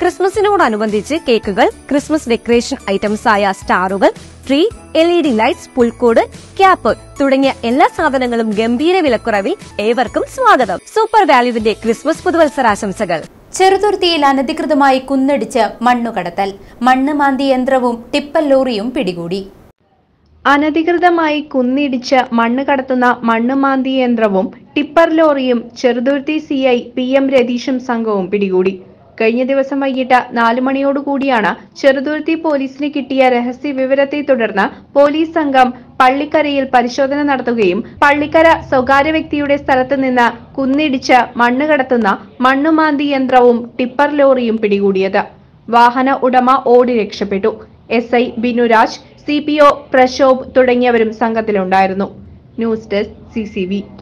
ക്രിസ്മസിനോടനുബന്ധിച്ച് കേക്കുകൾ Christmas decoration items ആയ സ്റ്റാറുകൾ tree L E D lights പുൽക്കൂട് ക്യാപ്പ് തുടങ്ങിയ എല്ലാ സാധനങ്ങളും ഗംഭീര വിലക്കുറവിൽ ഏവർക്കും സ്വാഗതം സൂപ്പർ വാല്യുവിന്റെ ക്രിസ്മസ് പുതുവത്സരാശംസകൾ ചെറുതുരുത്തിയിൽ അനധികൃതമായി കുന്നിടിച്ച് മണ്ണുകടത്തൽ മണ്ണ് മാന്തി യന്ത്രവും ടിപ്പർ ലോറിയും പിടികൂടി അനധികൃതമായി കുന്നിടിച്ച് മണ്ണ് കടത്തുന്ന മണ്ണ് മാന്തി യന്ത്രവും ടിപ്പർ ലോറിയും Cheruthuruthy C I P M രതീഷും സംഘവും പിടികൂടി കഴിഞ്ഞ ദിവസം വൈകിട്ട് നാലു മണിയോടുകൂടിയാണ് ചെറുതുരുത്തി പോലീസിന് കിട്ടിയ രഹസ്യ വിവരത്തെ തുടർന്ന് പോലീസ് സംഘം പള്ളിക്കരയിൽ പരിശോധന നടത്തുകയും പള്ളിക്കര സ്വകാര്യ വ്യക്തിയുടെ സ്ഥലത്ത് നിന്ന് കുന്നിടിച്ച് മണ്ണ് കടത്തുന്ന മണ്ണുമാന്തി യന്ത്രവും ടിപ്പർ ലോറിയും പിടികൂടിയത് വാഹന ഉടമ ഓടി രക്ഷപ്പെട്ടു S I Binuraj C P O Prashobh തുടങ്ങിയവരും സംഘത്തിലുണ്ടായിരുന്നു news desk C C V